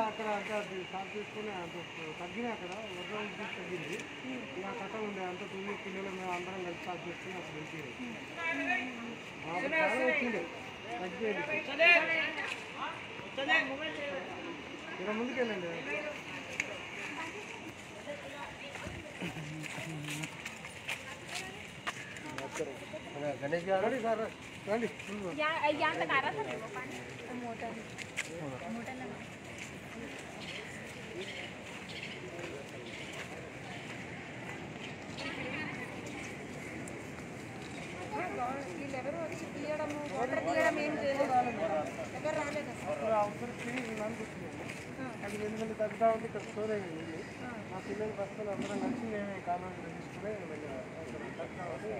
అక్కడ అంతా అది సాగు తీసుకుని అంత తగ్గినాయి అక్కడ వర్షం చూసి తగ్గింది ఇక కట్ట ఉండే అంత తొమ్మిది పిల్లలు మేము అందరం కలిసి సాగు చేసుకుని అక్కడ వెళ్ళిపోయింది మాకు చాలా వచ్చింది తగ్గిపోయింది ఇక ముందుకెళ్ళండి గణేష్ గారు రండి సార్ రండి या यहाँ तक आ रहा था ना वो पानी मोटर मोटर लगा వీళ్ళెవరు వచ్చి తీయడం వాటర్ తీయడం ఏం చేయలేదు ఎవరు రాలేదు అప్పుడు అవసరం తిరిగి విమానికి వచ్చిందండి అది ఎందుకంటే తగ్గుతా ఉంటే ఇక్కడ స్టోర్ అయింది ఇల్లు. మా పిల్లలు బస్సులు అందరం కలిసి మేము కామెంట్ తీసుకుని వెళ్ళాము. అక్కడ తగ్గుతా ఉంటే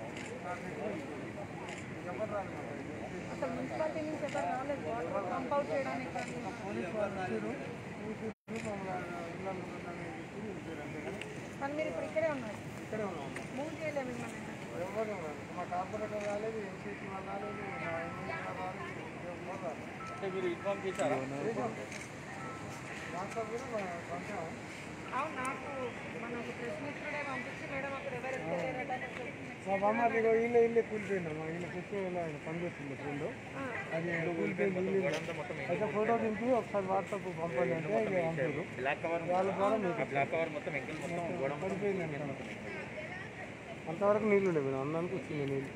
ఎవరు రాలేదు మాకు. అసలు మున్సిపాలిటీ నుంచి ఎవరు రాలేదు వాటర్ పంప్ అవుట్ చేయడానికి కానీ పోలీసు వాళ్ళు వచ్చారు చూసి మమ్మల్ని ఇల్లు అనుకుంటున్నాను అని చెప్పి వెళ్ళిపోయారు అంతేగాని కానీ మీరు ఇప్పుడు ఇక్కడే ఉన్నారు ఇక్కడే ఉన్నాము మూవ్ చేయలేము మిమ్మల్ని ఎవరు ఉన్నారు మా కార్పొరేటర్ రాలేదు ఎంపీసీ వాళ్ళు రాలేదు మా ఎమ్మెల్యే గారు రాలేదు ఎవరు రాలేదు అంటే మీరు ఇన్ఫార్మ్ చేశారా వాట్సాప్ కూడా మా పంపాము అవును నాకు మన ప్రెస్ మిత్రుడే పంపించి మేడం అక్కడ ఎవరు ఎక్కలేరట అని చెప్పి మా బామ్మ ఇల్లు ఇల్లు కూలిపోయింది మా ఇల్లు ఫెస్టివల్ ఆయన పనిచేస్తుంది ఫ్రెండ్ అది కూలిపోయింది ఇల్లు అయితే ఫోటో దింపి ఒకసారి వాట్సాప్ పంపాలి అంటే ఇక పంపారు బ్లాక్ కవర్ వాళ్ళ ద్వారా మీకు బ్లాక్ కవర్ మొత్తం ఎంకిల్ మొత్తం గోడం పడిపోయింది అంత అంతవరకు నీళ్ళు ఉండేవి అందరికి వచ్చింది నీళ్ళు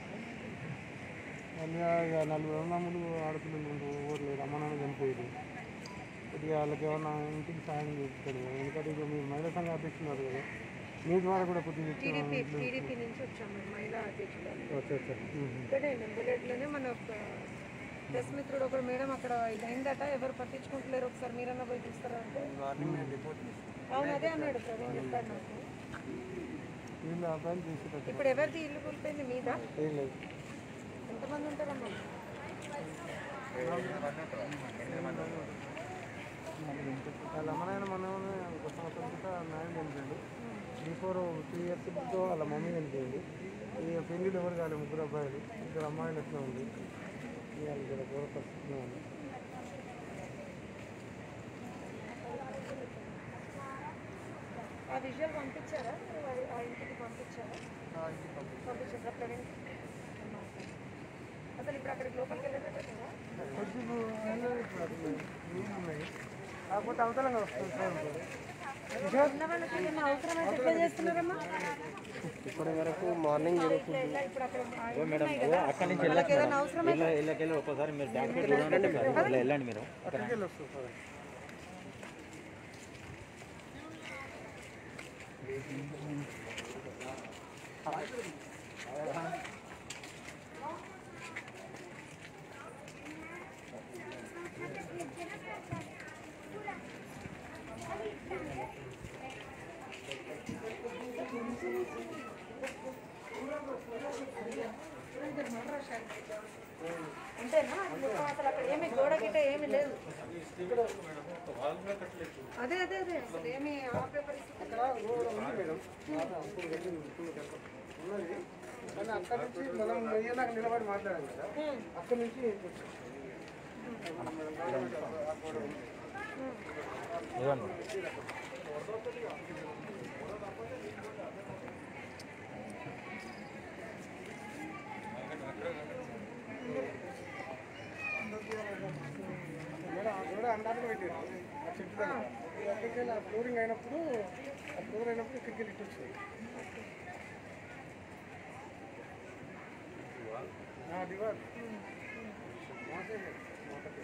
మళ్ళీ ఇక నలుగురు అన్నములు ఆడపిల్లలు ఉంటూ ఊరు లేదు అమ్మ నాన్న చనిపోయారు కొద్దిగా వాళ్ళకి ఏమన్నా ఇంటికి సాయం చేస్తాడు ఎందుకంటే ఇక మీరు మహిళా సంఘం అధ్యక్షున్నారు కదా మీ ద్వారా కూడా కొద్దిగా ఇచ్చిన టీడీపీ టీడీపీ నుంచి వచ్చాము మహిళా అధ్యక్షుడు ఓకే సార్ ఇక్కడే నెంబులేట్లోనే మన ఒక ప్రెస్ మిత్రుడు ఒకడు మేడం అక్కడ ఇది అయిందట ఎవరు పట్టించుకుంటలేరు ఒకసారి మీరన్నా పోయి చూస్తారా అంటే మార్నింగ్ మేము రిపోర్ట్ చేస్తాం అవును అదే అన్నాడు ప్రవీణ్ చెప్పాడు నాకు వీళ్ళు అబ్బాయిని చేసేటట్టు ఇప్పుడు ఎవరిది ఇల్లు కూలిపోయింది మీద ఏం లేదు ఎంతమంది ఉంటారమ్మా వాళ్ళ అమ్మనాయన మనమే ఒక సంవత్సరం క్రితం న్యాయం చనిపోయింది బిఫోర్ త్రీ ఇయర్స్ క్రితం వాళ్ళ మమ్మీ చనిపోయింది ఇక పెళ్ళిళ్ళు ఎవరు కాలేదు ముగ్గురు అబ్బాయిలు ఇద్దరు అమ్మాయిలు ఎట్లా ఉంది ఇవాళ ఇక్కడ ఘోర పరిస్థితిలో ఉంది ఆ విజువల్ పంపించారా మీరు ఆ- ఆ ఇంటికి పంపించారా పంపించారా ప్రవీణ్ అసలు ఇప్పుడు అక్కడికి లోపలికి వెళ్ళేటట్టుగా కొద్దిగా వెళ్ళలేదు ఇప్పుడు అటు నీళ్ళు ఉన్నాయి కాకపోతే అవతలంగా వస్తుంది సార్ ఉన్న వాళ్ళకి ఏదైనా అవసరమైతే ఎట్లా చేస్తున్నారమ్మా ఇప్పటి వరకు మార్నింగ్ ఇట్లా ఇలా ఇప్పుడు అక్కడ ఆ మేడం అక్కడి నుంచి వాళ్ళకి ఏదైనా అవసరం ఇళ్ళ ఇళ్ళకి వెళ్ళి ఒక్కసారి మీరు బ్యాక్ సైడ్ చూడండి సార్ ఇలా వెళ్ళండి మీరు అక్కడికి వెళ్ళి వస్తుంది సార్ అంతేనా మొత్తం అసలు అక్కడ ఏమి గోడ గిట్ట ఏమి లేదు అదే అదే అదే అసలు ఏమి ఆపే పరిస్థితి ఇక్కడ రోడ్ ఉంది మేడం అప్పుడు వెళ్ళింది ఇప్పుడు కనుక ఉన్నది కానీ అక్కడ నుంచి మనం అయ్యేదాకా నిలబడి మాట్లాడాం కదా అక్కడ నుంచి వచ్చాం. ఇవ్వండి మేడం ఆ గోడ అందాక పెట్టారు ఆ చెట్టు దగ్గర అక్కడికి వెళ్ళి ఆ ఫ్లోరింగ్ అయినప్పుడు ఆ ఫ్లోర్ అయినప్పుడు ఇక్కడికి వెళ్ళి ఇటు వచ్చింది ఆ, దివార్ మా సైడే, మా పక్కకే.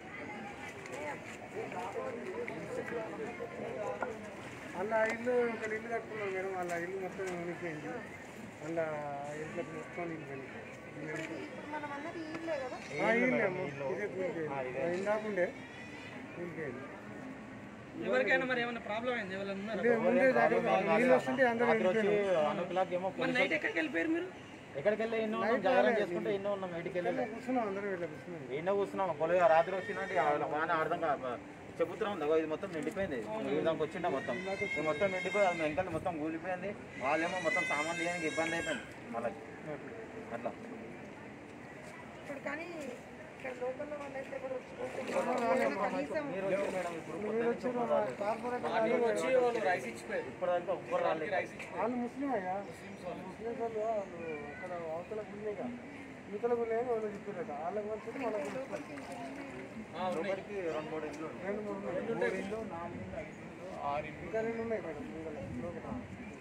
అలా ఇల్లు ఒక ఇల్లు కట్టుకున్నాం మేడం అలా ఇల్లు మొత్తం మునిగిపోయింది అలా ఇల్లు మొత్తం నిలిపోయింది మనం అన్నది ఇల్లే కదా ఆ ఇల్లు అమ్మ, ఇదే కూలిపోయింది ఇందాకుండే కూలిపోయింది ఎవరికైనా మరి ఏమైనా ప్రాబ్లం అయింది ఎవరైనా ఉన్నారా ఇదే ముందే జాగ్రత్త నీళ్ళు వస్తుంటే అందరూ రాత్రి వచ్చి వెళ్ళిపోయినాం వన్ ఓ క్లాక్ ఏమో మరి నైట్ ఎక్కడికి వెళ్ళిపోయారు మీరు ఎక్కడికి వెళ్ళి ఎన్నో ఉన్నాం జాగ్రత్త చేసుకుంటే ఎన్నో ఉన్నాం బయటికి వెళ్ళి కూర్చున్నాం అందరం వెళ్ళి కూర్చున్నాం ఎన్నో కూర్చున్నాం కొలుగా రాత్రి వచ్చినట్టు వాన అర్థం కాదు చెబుతున్నాం దగ్గర ఇది మొత్తం నిండిపోయింది ఈ దానికి వచ్చిండ మొత్తం ఇది మొత్తం నిండిపోయి అది వెంకల్ మొత్తం కూలిపోయింది వాళ్ళేమో మొత్తం సామాన్లు చేయడానికి ఇబ్బంది అయిపోయింది వాళ్ళకి అట్లా ఇప్పుడు కానీ ఇక్కడ లోకల్లో వాళ్ళైతే ఎవరు వచ్చుకుంటున్నారు కనీసం మీరు వచ్చి మేడం ఇప్పుడు మీరు వచ్చి కార్పొరేట్ మార్నింగ్ వచ్చి వాళ్ళు రైస్ ఇచ్చిపోయారు ఇప్పటిదాకా ఒక్కరు రాలేదు రైస్ ఇచ్చిపోయారు వాళ్ళు ముస్లిం అయ్యా ముస్లిం వాళ్ళు వాళ్ళు అక్కడ అవతల గుళ్ళేగా యువతల గుళ్ళే వాళ్ళు చెప్పారట వాళ్ళకి వచ్చి మనకు లోపలికి రెండు మూడు ఇండ్లు ఉన్నాయి. రెండు మూడు ఉన్నాయి. మూడు ఇల్లు నాలుగు ఇల్లు ఐదు ఇల్లు ఆరు ఇల్లు ఇంకా రెండు ఉన్నాయి మేడం వీళ్ళలో. లోపల.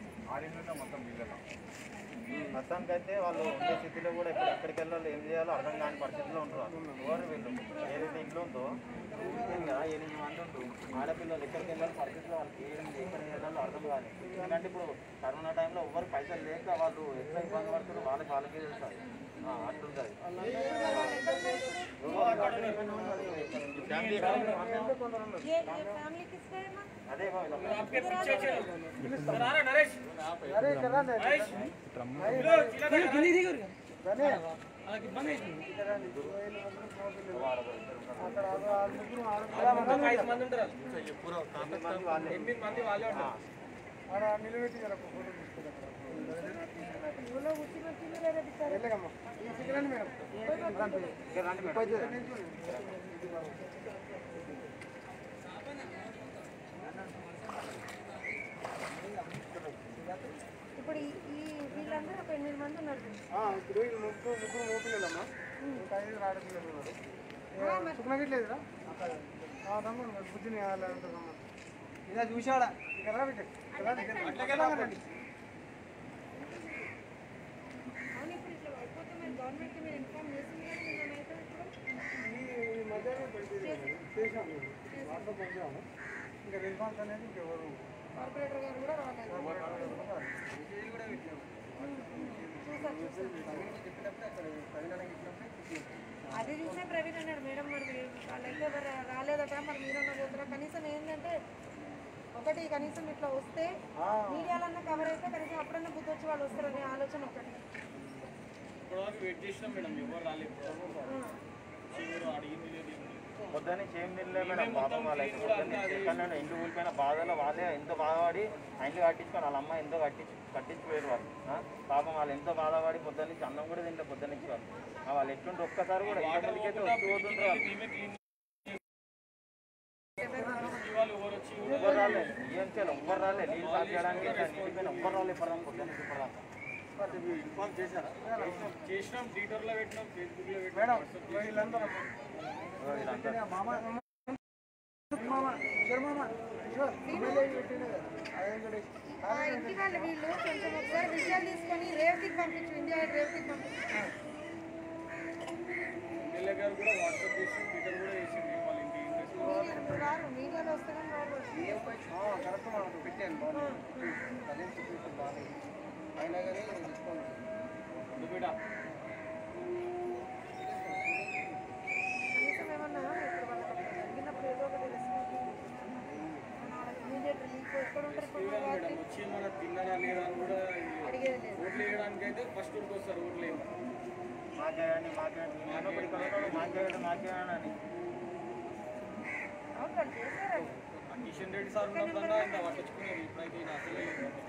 మొత్తానికి అయితే వాళ్ళు ఉండే స్థితిలో కూడా ఇప్పుడు ఎక్కడికి వెళ్ళాలి ఏం చేయాలో అర్థం కాని పరిస్థితిలో ఉంటారు ఎవరు వీళ్ళు ఏదైతే ఇంట్లో ఉందో చూపించాను కదా ఎనిమిది మంది ఉంటూ ఆడపిల్లలు ఎక్కడికి వెళ్ళాలి పరిస్థితిలో వాళ్ళకి ఏం ఎక్కడ వెళ్ళాలో అర్థం కాదు ఎందుకంటే ఇప్పుడు కరోనా టైంలో ఎవరు పైసలు లేక వాళ్ళు ఎట్లా ఇబ్బంది పడుతారో వాళ్ళకి వాళ్ళకే తెలుస్తుంది ఆ, అట్లుంటది ఎవరు అక్కడ ఫ్యామిలీ ఫ్యామిలీకి ఇస్తే అదే బాబు ఇలా आपके पीछे चलो रारा नरेश అరే ఇక్కడ రండి. గిని దిగురు రండి. అలాగే ఇబ్బంది అవుతుంది అక్కడ ఆ- ఆ ముగ్గురు ఆడపిల్లలు ఒక ఐదు మంది ఉంటారు ఎనిమిది మంది వాళ్ళే ఎనిమిది మంది వాళ్ళే ఉంటారు ఆడ నిలబెట్టి జర ఒక ఫోటో తీసుకుంటారు ఊళ్ళో కూర్చున్నట్టు వేరే దిక్కు. వెళ్ళగమ్మా ఈ చికెన్ మేడం ఇక్కడ రండి మేడం. ఇప్పుడు ఈ ఈ వీళ్ళందరూ ఒక ఎనిమిది మంది ఉన్నారు ఆ, ఇప్పుడు ఈ ముగ్గురు ముగ్గురు మోపిల్లమ్మా ఇంకా ఐదు ఆడపిల్లలు ఉన్నారు చుక్కన లేదురా తమ్ముడు మరి బుద్ధిని అంటుందమ్మా ఇలా చూశాడా ఇక్కడ రా బిడ్డ. ఇక్కడ రా, ఇక్కడ రా. అట్లాగే రండి. అవును ఇప్పుడు ఇట్లా అయిపోతే మీరు గవర్నమెంట్కి మీరు ఇన్ఫార్మ్ చేసింది కదా నిన్ననైతే ఇప్పుడు ఈ ఈ మధ్యాహ్నం పెట్టి చేసాం మేము. వాట్సాప్ పంపాము ఇంకా రెస్పాన్స్ అనేది ఇంకెవరు కార్పొరేటర్ గారు కూడా రాలేదు చూసా చూసా అది చూసే ప్రవీణ్ అన్నాడు మేడం మరి వాళ్ళైతే ఎవరు రాలేదట మరి మీరన్నా పోతారా కనీసం ఏంటంటే ఒకటి కనీసం ఇట్లా వస్తే మీడియాలన్నా కవర్ అయితే కనీసం అప్పుడన్నా బుద్ధి వచ్చి వాళ్ళు వస్తారనే ఆలోచన ఒకటి ఇప్పుడు వరకు వెయిట్ చేసినాం మేడం ఎవరు రాలేదు ఎవరు అడిగింది లేదు ఏం లేదు. పొద్దున్నే ఏం తినలే మేడం పాపం వాళ్ళైతే పొద్దున్నే ఎక్కడైనా ఇంటి ఊరిపోయిన బాధలో వాళ్ళే ఎంతో బాధపడి ఆ ఇంట్లో కట్టించుకొని వాళ్ళ అమ్మ ఎంతో కట్టించి కట్టించిపోయారు వాళ్ళు ఆ? పాపం వాళ్ళు ఎంతో బాధపడి పొద్దున్న నుంచి అన్నం కూడా తింటే పొద్దున్న నుంచి వాళ్ళు ఆ, వాళ్ళు ఎట్లుంటే ఒక్కసారి కూడా ఇంతమందికి అయితే వచ్చి పోతుంటారు వాళ్ళు. మేమే క్లీన్ ఇవాళ ఎవరు వచ్చి ఎవ్వరు రాలేదు ఏం చేయాలి ఎవ్వరు రాలేదు నీళ్ళు సాఫ్ చేయడానికి ఇట్లా నిండిపోయిన ఎవ్వరు రాలేదు ఇప్పటిదాకా పొద్దున్న నుంచి ఇప్పటిదాకా ఇన్ఫార్మ్ చేశారా చేసినాం ట్విట్టర్లో పెట్టినాం ఫేస్బుక్లో పెట్టినాం మేడం వీళ్ళందరూ ఇదిగో వీళ్ళంతా మామ మామ శర్మమ్మ కిషోర్ ఎమ్మెల్యే పెట్టిండే కదా అదే వెంకటేష్ ఆ ఇంటి వాళ్ళు వీళ్ళు కొంచెం ఒకసారి విషయాలు తీసుకొని రేవతికి పంపించు ఇండియా రేవతికి పంపించు ఎమ్మెల్యే గారు కూడా వాట్సాప్ చేసి ట్విట్టర్ కూడా చేసింది వాళ్ళ ఇంటి ఇంట్రెస్ట్ మీడియా ఇప్పుడు రారు మీడియాలో వస్తే కానీ రారు కరెక్ట్ మనకు పెట్టాను బాగుంది అదే సిచ్యువేషన్ బాగాలేదు అయినా కానీ రెస్పాన్స్ బిడ్డ కనీసం ఏమన్నా ఇప్పుడు వాళ్ళకి జరిగినప్పుడు ఏదో ఒకటి రెస్పాన్స్ ఇమీడియట్ రిలీఫ్ ఎక్కడ ఉంటారు ఇప్పుడు మేడం వచ్చి మన తిన్నారా లేదా అని కూడా అడిగేది లేదు ఓట్లు వేయడానికి అయితే ఫస్ట్ ఊరికి వస్తారు ఓట్లు వేయమని మాకేయండి మాకేయండి నేను ఒకటి కలుగుతాను మాకేయండి మాకేయండి అని అవును వాళ్ళు చేశారు ఆ కిషన్ రెడ్డి సార్ ఉన్నప్పుడన్నా ఇంత పట్టించుకునేది ఇప్పుడైతే ఈయన అసలే